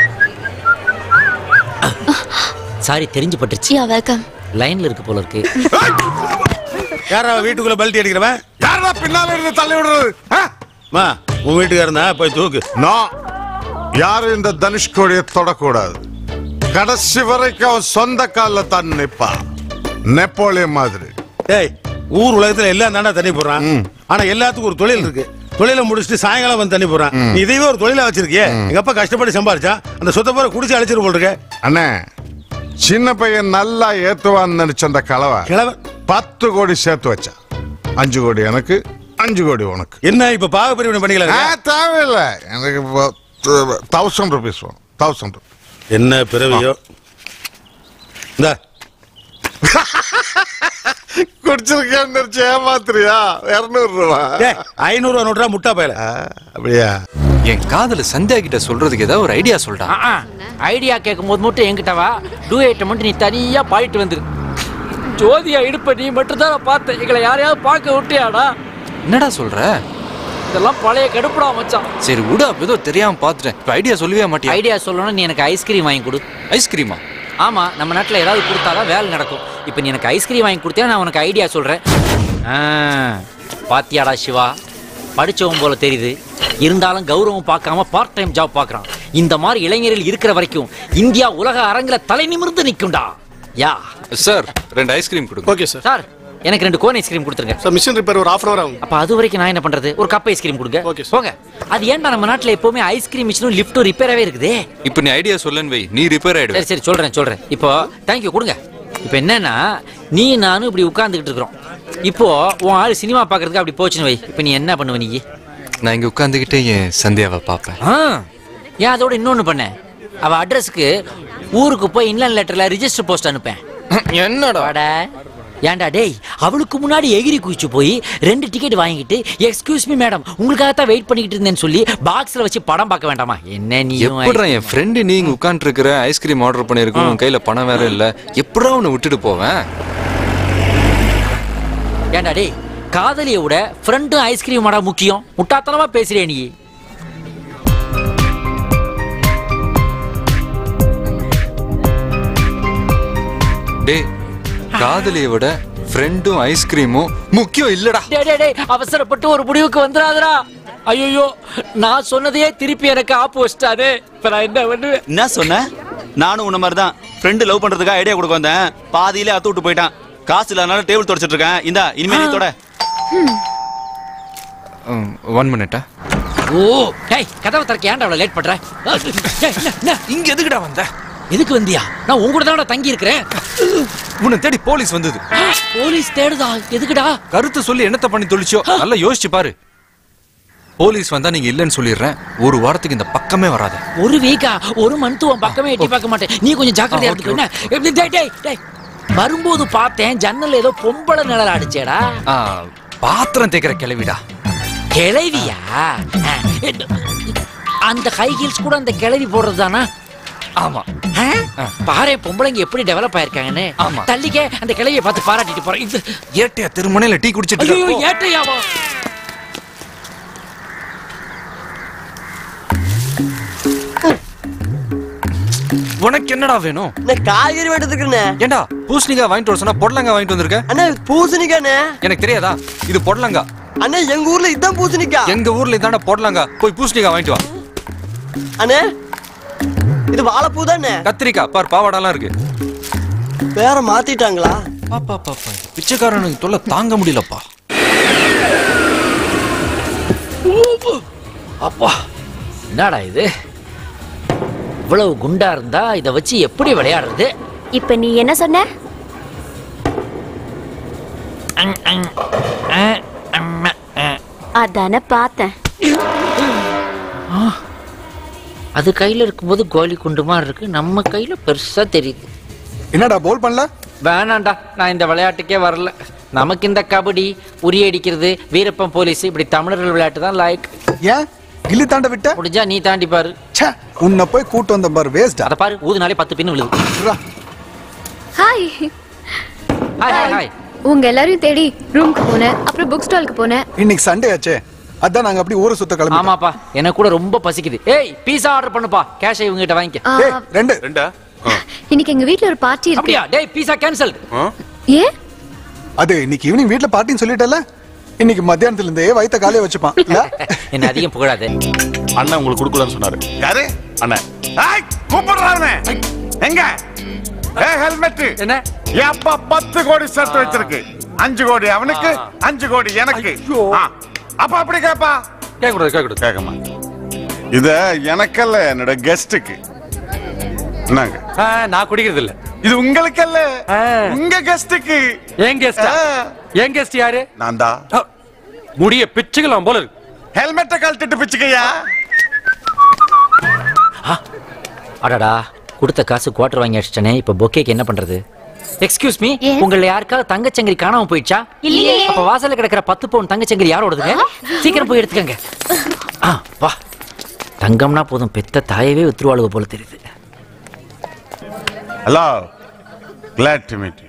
sorry தெரிஞ்சு பட்டுருச்சு
யா வெல்கம்
லைன்ல இருக்கு போல இருக்கு
யாரா வீட்டுக்குள்ள பல்ட்டி அடிக்கிறவன்
யாரா பின்னால இருந்து தள்ளி விடுறது
மா உன் வீட்டுக்காரன் தான் போய் தூக்கு
நான் யாரும் இந்த தனுஷ்கோடியை தொடக்கூடாது கடைசி வரைக்கும் அவன் சொந்த காலில் தான் நிப்பான் நெப்போலியன் மாதிரி
டேய் ஊர் உலகத்துல எல்லாம் தானே தண்ணி போடுறான் ஆனா எல்லாத்துக்கும் ஒரு தொழில் இருக்கு தொழிலை முடிச்சுட்டு சாயங்காலம் வந்து தண்ணி போடுறான் நீ இதையே ஒரு தொழிலா வச்சிருக்கியே எங்க அப்பா கஷ்டப்பட்டு சம்பாரிச்சா அந்த சொத்தை பூரா குடிச்சு அழைச்சிட்டு போல் இருக்க
அண்ணே சின்ன பையன் நல்லா ஏத்துவான்னு நினைச்ச அந்த கலவை
கிழவன்
பத்து கோடி சேர்த்து வச்சான் அஞ்சு கோடி எனக்கு அஞ்சு கோடி உனக்கு
என்ன இப்ப பாக பிரிவினை
ஆ,
பண்ணிக்கலாம்
தேவையில்லை எனக்கு தௌசண்ட் ருபீஸ் வேணும் தௌசண்ட்
என்ன பிறவியோ இந்த
குடிச்சிருக்கேன்னு நினைச்சு ஏமாத்துறியா இருநூறு ரூபா
ஐநூறு ரூபா நோட்டா முட்டா பயல
அப்படியா
என் காதல சந்தியா கிட்ட சொல்றதுக்கு ஏதாவது ஒரு ஐடியா சொல்றா
ஐடியா கேட்கும் போது மட்டும் என்கிட்ட வா டூ ஐட்டம் மட்டும் நீ தனியா பாடிட்டு வந்துரு ஜோதியா இடுப்ப நீ மட்டும் தான் பார்த்த எங்களை யாரையாவது பார்க்க விட்டியாடா
என்னடா சொல்ற
இதெல்லாம் பழைய கடுப்புடா மச்சான்
சரி விடு அப்ப ஏதோ தெரியாம பாத்துட்டேன் இப்ப ஐடியா சொல்லவே மாட்டியா
ஐடியா சொல்லணும் நீ எனக்கு ஐஸ்கிரீம் வாங்கி கொடு
ஐஸ்கிரீமா
ஆமா நம்ம நாட்டுல ஏதாவது கொடுத்தாதான் வேலை நடக்கும் இப்போ நீ எனக்கு ஐஸ்கிரீம் வாங்கி கொடுத்தா நான் உனக்கு ஐடியா சொல்றேன் ஆ, பாத்தியாடா சிவா படிச்சவன் போல தெரியுது இருந்தாலும் கௌரவம் பார்க்காம பார்ட் டைம் ஜாப் பார்க்கறான் இந்த மாதிரி இளைஞர்கள் இருக்கிற வரைக்கும் இந்தியா உலக அரங்குல தலை நிமிர்ந்து நிக்கும்டா யா
சார் ரெண்டு ஐஸ்கிரீம் கொடுங்க
ஓகே சார்
சார் எனக்கு ரெண்டு கோன் ஐஸ்கிரீம் கொடுத்துருங்க
சார் மிஷின் ரிப்பேர் ஒரு ஆஃப் அன் ஆகும்
அப்ப அது வரைக்கும் நான் என்ன பண்றது ஒரு கப் ஐஸ்கிரீம் கொடுங்க
Okay,
போங்க அது ஏன்டா நம்ம நாட்டுல எப்பவுமே ஐஸ்கிரீம் மிஷினும் லிஃப்ட்டும் ரிப்பேராவே இருக்குதே
இப்ப நீ ஐடியா சொல்லன்னு வை நீ ரிப்பேர்
சரி
ஆயிடுவேன்
சரி சொல்றேன் சொல்றேன் இப்போ தேங்க்யூ கொடுங்க இப்போ என்னன்னா நீ நானும் இப்படி உட்கார்ந்துகிட்டு இருக்கிறோம் இப்போ உன் ஆள் சினிமா பார்க்கறதுக்கு அப்படி போச்சுன்னு வை இப்போ நீ என்ன பண்ணுவ நீ
நான் இங்க உட்காந்துக்கிட்டே என் சந்தியாவை பார்ப்பேன்
ஆ ஏன் அதோட இன்னொன்னு பண்ணேன் அவ அட்ரஸ்க்கு ஊருக்கு போய் இன்லாண்ட் லெட்டர்ல ரிஜிஸ்டர் போஸ்ட் அனுப்பேன்
என்னடா
வாட ஏன்டா டேய் அவளுக்கு முன்னாடி எகிரி குதிச்சு போய் ரெண்டு டிக்கெட் வாங்கிட்டு எக்ஸ்கியூஸ் மீ மேடம் உங்களுக்காக வெயிட் பண்ணிக்கிட்டு இருந்தேன்னு சொல்லி பாக்ஸ்ல வச்சு படம் பார்க்க வேண்டாமா என்ன நீ
எப்படிடா என் ஃப்ரெண்டு நீ இங்க உட்காந்துட்டு இருக்கிற ஐஸ்கிரீம் ஆர்டர் பண்ணிருக்கோம் உன் கையில பணம் வேற இல்ல எப்படா உன்னை விட்டுட்டு போவேன்
ஏன்டா டேய் காதலியை விட ஃப்ரெண்டும் ஐஸ்கிரீம் மாடா முக்கியம் முட்டாத்தனமா பேசுறே நீ
டேய் காதலியை விட ஃப்ரெண்டும் ஐஸ்கிரீமும் முக்கியம் இல்லடா
டேய் டேய் டேய் அவசரப்பட்டு ஒரு முடிவுக்கு வந்துடாதடா ஐயோ நான் சொன்னதையே திருப்பி எனக்கு ஆப்பு வச்சிட்டாரு இப்ப நான் என்ன பண்ணுவேன்
என்ன சொன்ன நானும் உன்ன மாதிரி தான் ஃப்ரெண்டு லவ் பண்றதுக்காக ஐடியா கொடுக்க வந்தேன் பாதியிலே அத்து விட்டு போயிட்டான் காசு இல்லாதனால டேபிள் தொடச்சிட்டு இருக்கேன் இந்தா இனிமே நீ தொட
ஒன் மினிட்டா
ஓ டேய் கதவை திறக்க ஏன்டா அவ்வளவு லேட் பண்ற டேய், என்ன, என்ன?
இங்க எதுக்குடா வந்த
எதுக்கு வந்தியா நான் உங்க கூட தான் தங்கி இருக்கிறேன்
உன்னை தேடி போலீஸ் வந்தது
போலீஸ் தேடுதா எதுக்குடா
கருத்து சொல்லி என்னத்த பண்ணி தொலைச்சோ நல்லா யோசிச்சு பாரு போலீஸ் வந்தா நீங்க இல்லைன்னு சொல்லிடுறேன் ஒரு வாரத்துக்கு இந்த பக்கமே வராத
ஒரு வீக்கா ஒரு மந்த் உன் பக்கமே எட்டி பார்க்க மாட்டேன் நீ கொஞ்சம் ஜாக்கிரதையா
ஆ, okay,
இருந்துக்கோ என்ன எப்படி, டேய் டேய் டேய் வரும்போது பார்த்தேன் ஜன்னல் ஏதோ பொம்பளை நிழல் அடிச்சேடா
ஆ, பாத்திரம் தேய்க்கிற கிளவிடா
கிளவியா ஆ, எது- அந்த ஹை ஹீல்ஸ் கூட அந்த கிளவி போடுறது தானா
ஆமா
பாரு பொம்பளைங்க எப்படி டெவலப் ஆயிருக்காங்கன்னு
ஆமா.
தள்ளிக்க அந்த கிளவியை பார்த்து பாராட்டிட்டு போறேன் இது
ஏட்டையா திருமணையில டீ குடிச்சிட்டு
ஐயோ
இருக்க.
ஏட்டையாவா
உனக்கு என்னடா வேணும்
நான் காய்கறி வேண்டதுக்குண்ணே
ஏண்டா பூசணிக்காய் வாங்கிட்டு வர சொன்னா பொடலங்காய் வாங்கிட்டு வந்திருக்க
அண்ணா பூசணிக்காண்ணே
எனக்கு தெரியாதா இது பொடலங்காய்
அண்ணா எங்க ஊர்ல இதான் பூசணிக்கா
எங்க ஊர்ல இதாண்டா பொடலங்காய் போய் பூசணிக்காய் வாங்கிட்டு வா
அண்ணே இது வாழைப்பூ தானே
கத்திரிக்காய் பார் பாவாடெல்லாம் இருக்கு
வேற மாத்திட்டாங்களா
பாப்பா பாப்பா பிச்சைக்காரனுக்கு தொல்லை தாங்க முடியலப்பா
அப்பா என்னடா இது இவ்வளவு குண்டா இருந்தா இத வச்சு எப்படி விளையாடுறது
இப்ப நீ என்ன சொன்ன
அங், அங், அ, அம்ம, அ.
அதானே பார்த்தேன்
அது கையில இருக்கும்போது கோலி குண்டு மாதிரி இருக்கு நம்ம கையில பெருசா தெரியுது
என்னடா போல் பண்ணல
வேணாண்டா நான் இந்த விளையாட்டுக்கே வரல நமக்கு இந்த கபடி உரியடிக்கிறது வீரப்பன் போலீஸ் இப்படி தமிழர்கள் விளையாட்டு தான் லாய்க்
ஏன் கில்லி தாண்ட விட்ட
முடிஞ்சா நீ தாண்டி பாரு
ச்சே உன்னை போய் கூட்டு வந்த பாரு வேஸ்டா
அத பாரு ஊதுனாலே பத்து பின்னு விழுது
ஹாய்
ஹாய் ஹாய் ஹாய்
உங்க எல்லாரையும் தேடி ரூம்க்கு போனேன் அப்புறம் புக் ஸ்டாலுக்கு போனேன்
இன்னைக்கு சண்டே ஆச்சே அதான் நாங்க அப்படி ஊரை சுத்த கிளம்பி
ஆமாப்பா எனக்கு கூட ரொம்ப பசிக்குது ஏய் பீஸா ஆர்டர் பண்ணுப்பா கேஷ் இவங்க கிட்ட வாங்கிக்க
ஆ,
ஏய் ரெண்டு
ரெண்டா
இன்னைக்கு எங்க வீட்ல ஒரு பார்ட்டி இருக்கு
அப்படியா டேய் பீஸா கேன்சல்
ஏன்
அது இன்னைக்கு ஈவினிங் வீட்ல பார்ட்டின்னு சொல்லிட்டல இன்னைக்கு மத்தியானத்துல இருந்தே வயித்த காலையே வச்சுப்பான் இல்ல
என்ன அதிகம் புகழாதே
அண்ணன் உங்களுக்கு கொடுக்கலன்னு சொன்னாரு
யாரு
அண்ணன்
ஏய் கூப்பிடுறாருனே எங்க ஏ ஹெல்மெட்
என்ன
எப்ப பத்து கோடி சேர்த்து வச்சிருக்கு அஞ்சு கோடி அவனுக்கு அஞ்சு கோடி எனக்கு ஆ, அப்ப அப்படி கேப்பா
கேட்க கூடாது கேட்க கூடாது
கேட்கமா இத எனக்கல்ல என்னோட கெஸ்டுக்கு என்னங்க
ஆ, நான் குடிக்கிறது இல்ல
இது உங்களுக்கல்ல
ஆ.
உங்க கெஸ்டுக்கு
என் கெஸ்ட் என் கெஸ்ட் யாரு
நான் தான்
ஆ, முடிய பிச்சுக்கலாம் போல இருக்கு
ஹெல்மெட்டை கழட்டிட்டு பிச்சுக்கையா
அடடா கொடுத்த காசு குவார்டர் வாங்கி அடிச்சிட்டனே இப்ப பொக்கேக்கு என்ன பண்றது எக்ஸ்கியூஸ் மீ உங்கள யாருக்காவது தங்கச்சங்கிரி காணாம போயிடுச்சா
இல்லையே.
அப்ப வாசல்ல கிடக்கிற பத்து பவுன் தங்கச்சங்கிரி யாரோடதுங்க சீக்கிரம் போய் எடுத்துக்கங்க ஆ வா தங்கம்னா போதும் பெத்த தாயவே வித்துருவாளுக போல தெரியுது
ஹலோ கிளாட் டு மீட்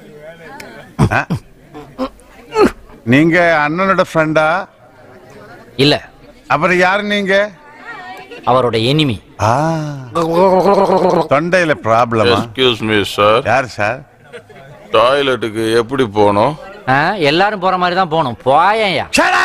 நீங்க அண்ணனோட ஃப்ரெண்டா
இல்ல
அப்புறம் யாரு நீங்க
அவரோட எனிமி
ஆ தொண்டையில ப்ராப்ளமா
எக்ஸ்கியூஸ் மீ சார்
யார் சார்
டாய்லெட்டுக்கு எப்படி போகணும்
ஆ, எல்லாரும் போற மாதிரி தான் போகணும் போயேன்யா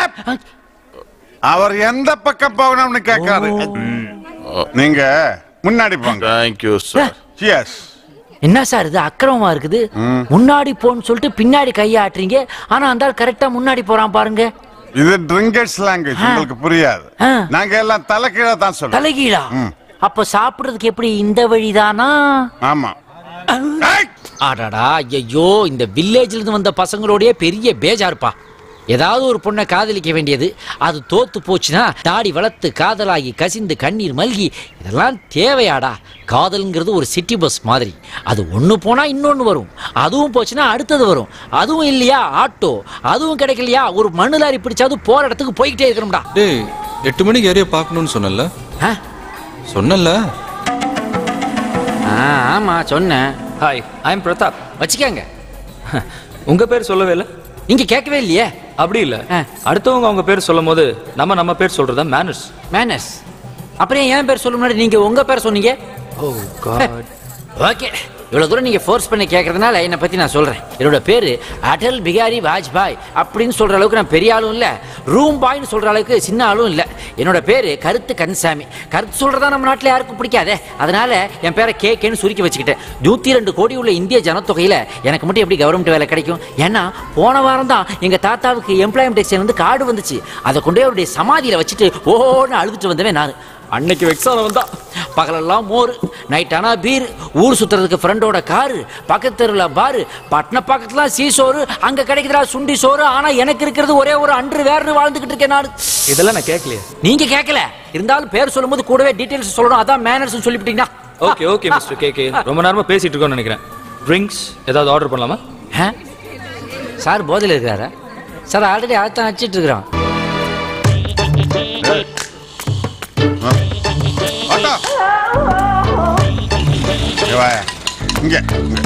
அவர் எந்த பக்கம் போகணும்னு கேட்காரு நீங்க முன்னாடி போங்க
தேங்க்யூ சார்
சியர்ஸ்
என்ன சார் இது அக்கிரமமா இருக்குது முன்னாடி போன்னு சொல்லிட்டு பின்னாடி கையாட்டுறீங்க ஆனா அந்த ஆள் கரெக்டா முன்னாடி போறான் பாருங்க
இது ட்ரிங்கர்ஸ் லாங்குவேஜ் உங்களுக்கு புரியாது நாங்க எல்லாம் தலைக்கீழ தான் சொல்றோம்
தலைகீழா
ம்.
அப்ப சாப்பிடுறதுக்கு எப்படி இந்த வழிதானா
ஆமா
அடடா ஐயோ இந்த வில்லேஜ்ல இருந்து வந்த பசங்களோடய பெரிய பேஜாருப்பா ஏதாவது ஒரு பொண்ணை காதலிக்க வேண்டியது அது தோத்து போச்சுன்னா தாடி வளர்த்து காதலாகி கசிந்து கண்ணீர் மல்கி இதெல்லாம் தேவையாடா காதல்ங்கிறது ஒரு சிட்டி பஸ் மாதிரி அது ஒன்று போனால் இன்னொன்று வரும் அதுவும் போச்சுன்னா அடுத்தது வரும் அதுவும் இல்லையா ஆட்டோ அதுவும் கிடைக்கலையா ஒரு மண்ணு லாரி பிடிச்சாவது போற இடத்துக்கு போய்கிட்டே இருக்கணும்டா
டேய் எட்டு மணிக்கு ஏரியா பார்க்கணும்னு சொன்னல சொன்னல
ஆ ஆமா சொன்னேன்
ஹாய் ஐ எம் பிரதாப்
வச்சுக்கோங்க
உங்க பேர் சொல்லவே இல்லை
நீங்க கேட்கவே இல்லையே
அப்படி இல்ல அடுத்தவங்க அவங்க பேர் சொல்லும் போது நம்ம நம்ம பேர் சொல்றதா மேனர்ஸ்
மேனஸ் அப்புறம் ஏன் பேர் சொல்ல முன்னாடி நீங்க உங்க பேர் சொன்னீங்க
ஓ காட்
ஓகே இவ்வளவு தூரம் நீங்க ஃபோர்ஸ் பண்ணி கேட்கறதுனால என்னை பத்தி நான் சொல்றேன் என்னோட பேரு அடல் பிகாரி வாஜ்பாய் அப்படின்னு சொல்ற அளவுக்கு நான் பெரிய ஆளும் இல்ல ரூம் பாய்னு சொல்ற அளவுக்கு சின்ன ஆளும் இல்ல என்னோட பேரு கருத்து கன்சாமி கருத்து சொல்றதா நம்ம நாட்டுல யாருக்கும் பிடிக்காதே அதனால என் பேரை கே கேன்னு சுருக்கி வச்சுக்கிட்டேன் நூத்தி ரெண்டு கோடி உள்ள இந்திய ஜனத்தொகையில எனக்கு மட்டும் எப்படி கவர்மெண்ட் வேலை கிடைக்கும் ஏன்னா போன வாரம் தான் எங்க தாத்தாவுக்கு எம்ப்ளாய்மெண்ட் எக்ஸ்சேஞ்ச் வந்து கார்டு வந்துச்சு அதை கொண்டு போய் அவருடைய சமாதியில வச்சுட்டு ஓன்னு அழுதுட்டு வந்தவன் நான் அன்னைக்கு வெக்ஸான வந்தா பகலெல்லாம் மோர் நைட் ஆனா பீர் ஊர் சுத்துறதுக்கு ஃப்ரெண்டோட காரு பக்கத்து தெருவில் பாரு பட்டண பக்கத்துல சீசோறு அங்க கிடைக்குதுடா சுண்டி சோறு ஆனா எனக்கு இருக்கிறது ஒரே ஒரு அன்று வேறுனு வாழ்ந்துகிட்டு இருக்கேன் நான்
இதெல்லாம் நான் கேட்கலையே
நீங்க கேட்கல இருந்தாலும் பேர் சொல்லும்போது கூடவே டீடைல்ஸ் சொல்லணும் அதான் மேனர்ஸ் சொல்லிவிட்டீங்கன்னா
okay okay mister K K ரொம்ப நேரமா பேசிட்டு இருக்கோம்னு நினைக்கிறேன் ட்ரிங்க்ஸ் ஏதாவது ஆர்டர் பண்ணலாமா
சார் போதையில் இருக்கிறாரா சார் ஆல்ரெடி அதான் வச்சிட்டு இருக்கிறோம்
ஆட்டோ இங்க வாயா இங்க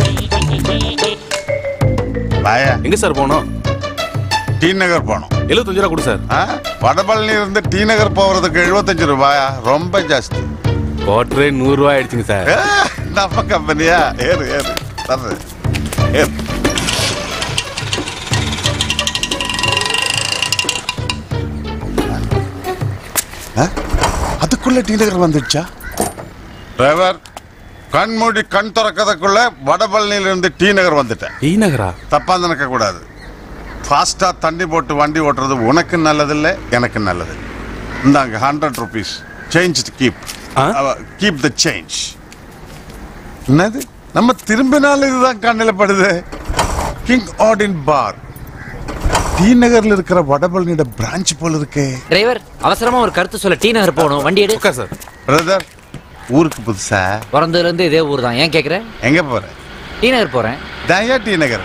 வாயா
எங்க சார் போகணும்
டி நகர் போகணும்
எழுபத்தஞ்சு ரூபா கொடு சார்
வடபழனி இருந்து டி நகர் போறதுக்கு எழுபத்தஞ்சு ரூபாயா ரொம்ப ஜாஸ்தி
குவார்டரே நூறு ரூபாய் ஆயிடுச்சுங்க சார்
நம்ம கம்பெனியா ஏறு ஏறு தர்றேன் ஏறு ஆ? அதுக்குள்ள டி நகர் வந்துடுச்சா டிரைவர் கண் மூடி கண் திறக்கிறதுக்குள்ள வடபழனியில இருந்து டி நகர் வந்துட்டேன்
டி நகரா
தப்பா நினைக்க கூடாது ஃபாஸ்டா தண்ணி போட்டு வண்டி ஓட்டுறது உனக்கு நல்லதில்லை எனக்கு நல்லது இந்தாங்க hundred rupees change keep keep the change என்னது நம்ம திரும்பினாலும் இதுதான் கண்ணில் படுது கிங் ஆடின் பார் டி நகர்ல இருக்கிற வடபழனியோட பிரான்ச் போல இருக்கே
டிரைவர் அவசரமா ஒரு கருத்து சொல்ல டி நகர் போகணும் வண்டி எடு
சார் பிரதர் ஊருக்கு புதுசா
பிறந்ததுல இருந்து இதே ஊர் தான் ஏன் கேக்குற
எங்க போற
டி நகர் போறேன்
தயா டி நகர்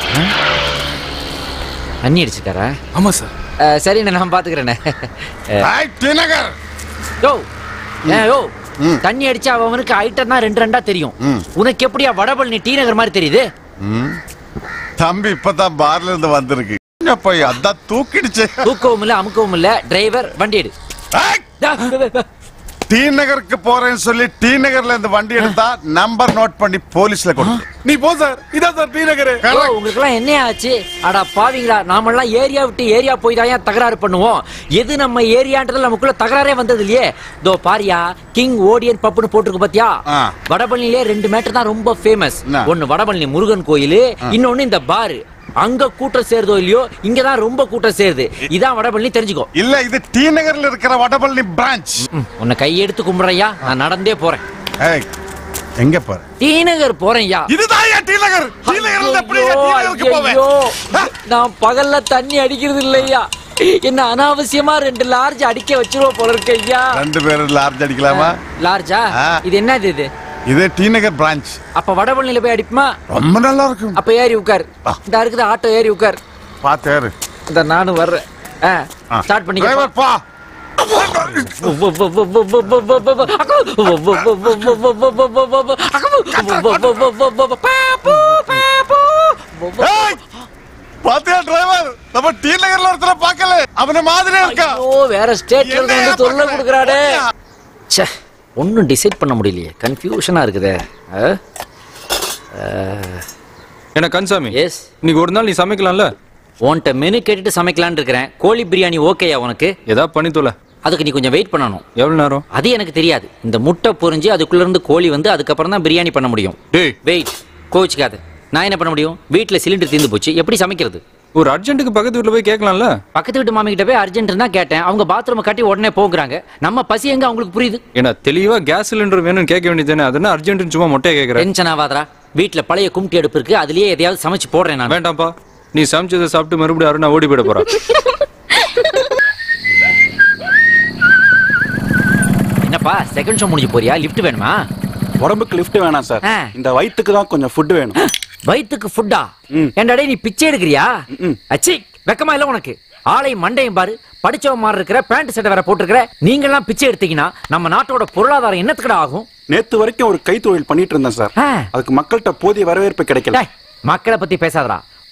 தண்ணி அடிச்சுக்காரா
ஆமா சார்
சரி நான் பாத்துக்கிறேனே
டி நகர்
யோ ஏன் யோ தண்ணி அடிச்சா அவனுக்கு ஐட்டம் தான் ரெண்டு ரெண்டா தெரியும் உனக்கு எப்படியா வடபழனி டி நகர் மாதிரி தெரியுது
ம். தம்பி இப்பதான் பார்ல இருந்து வந்திருக்கு என்னப்பா அதான் தூக்கிடுச்சு
தூக்கவும் இல்ல அமுக்கவும் இல்ல டிரைவர் வண்டி எடு
டி நகருக்கு போறேன்னு சொல்லி டி நகர்ல இருந்து வண்டி எடுத்தா நம்பர் நோட் பண்ணி போலீஸ்ல கொடு
நீ போ சார் இதான் சார் டி நகர்
உங்களுக்கு எல்லாம் என்ன ஆச்சு அடா பாவீங்களா நாமெல்லாம் ஏரியா விட்டு ஏரியா போய் தான் ஏன் தகராறு பண்ணுவோம் எது நம்ம ஏரியான்றது நமக்குள்ள தகராறே வந்தது இல்லையே தோ பாரியா கிங் ஓடியன் பப்புன்னு போட்டிருக்கு பாத்தியா வடபழனிலே ரெண்டு மேட்டர் தான் ரொம்ப ஃபேமஸ் ஒன்னு வடபழனி முருகன் கோயில் இன்னொன்னு இந்த பாரு அங்க கூட்டம் சேருதோ இல்லையோ இங்க தான் ரொம்ப கூட்டம் சேருது இதான் வடபழனி தெரிஞ்சுக்கோ
இல்ல இது டி நகர்ல இருக்கிற வடபழனி பிரான்ச்
உன்னை கையெடுத்து கும்பிடுறையா நான் நடந்தே போறேன்
எங்க போற
டி நகர் போறேன்யா
இதுதான் டி நகர் டி நகர்ல எப்படி டி நகருக்கு போவேன்
ஐயோ, நான் பகல்ல தண்ணி அடிக்கிறது இல்லையா என்ன அனாவசியமா ரெண்டு லார்ஜ் அடிக்க வச்சிருவோம் போல இருக்கு ஐயா
ரெண்டு பேரும் லார்ஜ் அடிக்கலாமா
லார்ஜா
ஆ.
இது என்னது இது
இது டி நகர் பிரான்ச்
அப்ப வடபழனில போய் அடிப்புமா
ரொம்ப நல்லா இருக்கும்
அப்ப ஏறி உட்கார் இந்த இருக்குது ஆட்டோ ஏறி உட்கார்
பாத்து ஏறு
இந்த நானும் வர்றேன் ஸ்டார்ட் பண்ணி
டிரைவர் பா பாத்தியா டிரைவர் நம்ம டி நகர்ல ஒருத்தர பார்க்கல அவன மாதிரி இருக்கா
ஓ வேற ஸ்டேட்ல இருந்து வந்து தொல்லை கொடுக்குறாடே ச்சே ஒன்றும் டிசைட் பண்ண முடியலையே கன்ஃபியூஷனா இருக்குதே ஆ? ஆ,
என்ன கன்சாமி
எஸ்
இன்னைக்கு ஒரு நாள் நீ சமைக்கலாம்ல
உன்கிட்ட மெனு கேட்டுட்டு சமைக்கலாம்னு இருக்கிறேன் கோழி பிரியாணி ஓகேயா உனக்கு
ஏதாவது பண்ணி தொலை
அதுக்கு நீ கொஞ்சம் வெயிட் பண்ணணும்
எவ்வளவு நேரம்
அது எனக்கு தெரியாது இந்த முட்டை பொரிஞ்சு அதுக்குள்ள இருந்து கோழி வந்து அதுக்கப்புறம் தான் பிரியாணி பண்ண முடியும்
டேய்
வெயிட் கோவிச்சுக்காத நான் என்ன பண்ண முடியும் வீட்ல சிலிண்டர் தீர்ந்து போச்சு எப்படி சமைக்கிறது
ஒரு அர்ஜென்ட்டுக்கு பக்கத்து வீட்டுல போய் கேட்கலாம்ல
பக்கத்து வீட்டு மாமி கிட்ட போய் அர்ஜென்ட் தான் கேட்டேன் அவங்க பாத்ரூம் கட்டி உடனே போக்குறாங்க நம்ம பசி எங்க அவங்களுக்கு புரியுது
ஏன்னா தெளிவா கேஸ் சிலிண்டர் வேணும்னு கேட்க வேண்டியதானே அதென்ன அர்ஜென்ட்னு சும்மா மொட்டையா கேட்கறேன்
டென்ஷன் ஆகாதரா வீட்ல பழைய கும்டி அடுப்பு இருக்கு அதுலயே எதையாவது சமைச்சு போடுறேன் நான்
வேண்டாம்ப்பா நீ சமைச்சதை சாப்பிட்டு மறுபடியும் அருணா ஓடி போயிட போறா
என்னப்பா செகண்ட் ஷோ முடிஞ்சு போறியா லிஃப்ட் வேணுமா
உடம்புக்கு லிஃப்ட் வேணாம் சார் இந்த வயித்துக்கு தான் கொஞ்சம் ஃபுட் வேணும்
வயித்துக்கு ஃபுட்டா ஏன்டா நீ பிச்சை எடுக்கிறியா அச்சி வெக்கமா இல்ல உனக்கு ஆளை மண்டையும் பாரு படிச்சவன் மாதிரி இருக்கிற பேண்ட் சட்டை வேற போட்டிருக்கிற நீங்க எல்லாம் பிச்சை எடுத்தீங்கன்னா நம்ம நாட்டோட பொருளாதாரம் என்னத்துக்குடா ஆகும்
நேத்து வரைக்கும் ஒரு கைத்தொழில் பண்ணிட்டு இருந்தேன் சார் அதுக்கு மக்கள்கிட்ட போதிய வரவேற்பு கிடைக்கல
டேய், மக்களை பத்தி பேசாதடா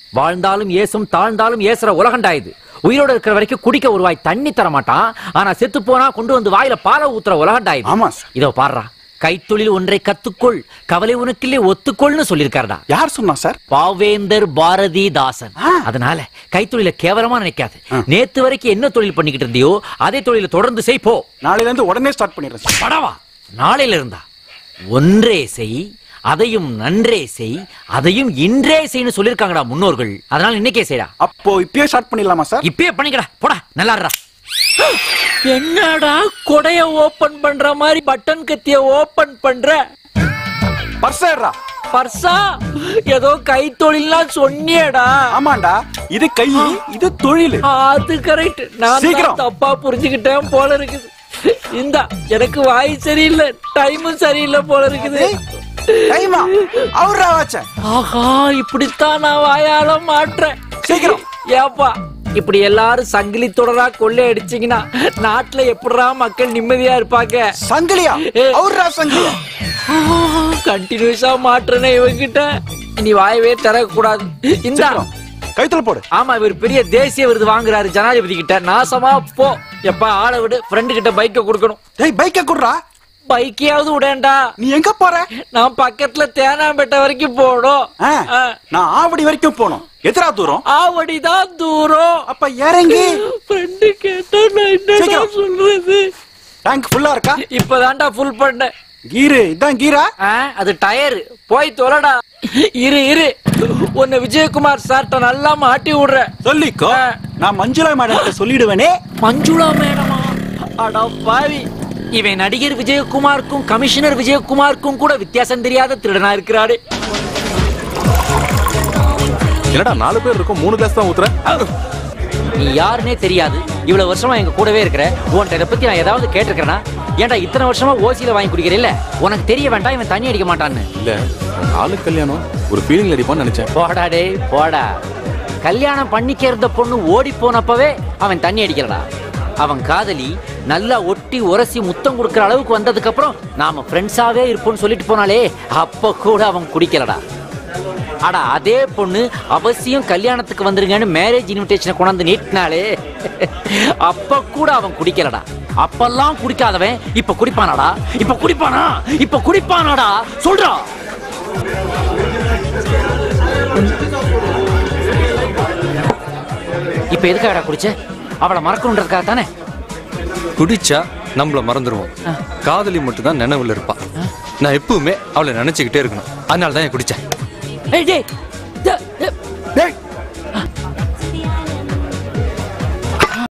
வாழ்ந்தாலும் ஏசும் தாழ்ந்தாலும் ஏசுற உலகண்டா இது உயிரோட இருக்கிற வரைக்கும் குடிக்க ஒரு வாய் தண்ணி தர மாட்டான் ஆனா செத்து போனா கொண்டு வந்து வாயில பாலை ஊத்துற உலகண்டா இது
ஆமா
இதோ பாடுறா கைத்தொழில் ஒன்றை கத்துக்கொள் கவலை உனக்கில்லே ஒத்துக்கொள்னு சொல்லியிருக்காருடா
யார் சொன்னா சார்
பாவேந்தர் பாரதிதாசன் அதனால கைத்தொழில கேவலமா நினைக்காது நேத்து வரைக்கும் என்ன தொழில் பண்ணிக்கிட்டு இருந்தியோ அதே தொழில தொடர்ந்து செய் போ
நாளையில இருந்து உடனே ஸ்டார்ட் பண்ணிடுறேன் சார்
படவா நாளையில இருந்தா ஒன்றே செய் அதையும் நன்றே செய் அதையும் இன்றே செய்யு சொல்லிருக்காங்கடா முன்னோர்கள் அதனால இன்னைக்கே செய்டா
அப்போ இப்பயே ஸ்டார்ட் பண்ணிடலாமா சார்
இப்பயே பண்ணிக்கடா போடா நல்லாடுறா என்னடா கொடைய ஓபன் பண்ற மாதிரி பட்டன் கத்திய ஓபன் பண்ற
பர்சேடுறா
பர்சா ஏதோ கைத்தொழில்லாம் சொன்னியேடா
ஆமாண்டா இது கை இது தொழில்
அது கரெக்ட் நான்
சீக்கிரம்.
தான் தப்பா புரிஞ்சுக்கிட்டேன் போல இருக்குது இந்தா எனக்கு வாய் சரியில்லை டைமும் சரியில்லை போல இருக்குது
டைமா அவர்ரா வாச்ச
ஆஹா இப்படித்தான் நான் வாயால மாட்டுறேன்
சீக்கிரம்
ஏப்பா இப்படி எல்லாரும் சங்கிலி தொடரா கொள்ளை அடிச்சீங்கன்னா நாட்டுல எப்படிடா மக்கள் நிம்மதியா இருப்பாங்க
சங்கிலியா அவர்ரா சங்கிலியா
கண்டினியூஸா மாட்டுறனே இவங்கிட்ட இனி வாயவே திறக்கூடாது இந்த
கைத்தல போடு
ஆமா இவர் பெரிய தேசிய விருது வாங்குறாரு ஜனாதிபதி கிட்ட நாசமா போ எப்ப ஆளை விடு ஃப்ரெண்டு கிட்ட பைக்க கொடுக்கணும்
டேய் பைக்க குடுறா
பைக்கையாவது விடேன்டா
நீ எங்க போற
நான் பக்கத்துல தேனாம்பேட்டை வரைக்கும் போகணும்
ஆ, நான் ஆவடி வரைக்கும் போனோம் எத்தனா தூரம்
ஆவடிதான் தூரம்
அப்ப இறங்கி
ஃப்ரெண்டு கேட்டா நான் என்னடா
சீக்கிரம்.
சொல்றது
டேங்க் ஃபுல்லா இருக்கா
இப்பதான்டா ஃபுல் பண்ணேன்
கீரு இதான் கீரா
ஆ, அது டயர் போய் தொலைடா இரு இரு உன்னை விஜயகுமார் சார்ட்ட நல்லா மாட்டி விடுற
சொல்லிக்கோ நான் மஞ்சுளா மேடம் சொல்லிடுவேனே
மஞ்சுளா மேடமா அடா பாவி இவன் நடிகர் விஜயகுமாருக்கும் கமிஷனர் விஜயகுமாருக்கும் கூட வித்தியாசம் தெரியாத திருடனா இருக்கிறாரு
என்னடா நாலு பேர் இருக்கும் மூணு கிளாஸ் தான் ஊத்துறேன்
நீ யாருன்னே தெரியாது இவ்வளவு வருஷமா எங்க கூடவே இருக்கிற உன்கிட்ட இதை பத்தி நான் ஏதாவது கேட்டிருக்கிறேனா ஏன்டா இத்தனை வருஷமா ஓசியில வாங்கி குடிக்கிறேன் உனக்கு தெரிய வேண்டாம் இவன் தண்ணி அடிக்க மாட்டான்னு
இல்ல ஆளு கல்யாணம் ஒரு ஃபீலிங் அடிப்பான்னு நினைச்சேன்
போடா டேய் போடா கல்யாணம் பண்ணிக்கிறத பொண்ணு ஓடி போனப்பவே அவன் தண்ணி அடிக்கிறடா அவன் காதலி நல்லா ஒட்டி உரசி முத்தம் கொடுக்கிற அளவுக்கு வந்ததுக்கு அப்புறம் நாம ஃப்ரெண்ட்ஸாவே இருப்போம்னு சொல்லிட்டு போனாலே அப்ப கூட அவன் குடிக்கலடா அடா அதே பொண்ணு அவசியம் கல்யாணத்துக்கு வந்துருங்கன்னு மேரேஜ் இன்விடேஷனை கொண்டாந்து நீட்டினாலே அப்ப கூட அவன் குடிக்கலடா அப்பெல்லாம் குடிக்காதவன் இப்ப குடிப்பானாடா இப்ப குடிப்பானா இப்ப குடிப்பானாடா சொல்றா இப்ப எதுக்காகடா குடிச்ச அவளை மறக்கணுன்றதுக்காக தானே
குடிச்சா நம்மள மறந்துடுவோம் காதலி மட்டும் தான் நினைவுல இருப்பா நான் எப்பவுமே அவளை நினைச்சுக்கிட்டே இருக்கணும் அதனால தான் குடிச்சேன்
ஏய் டேய்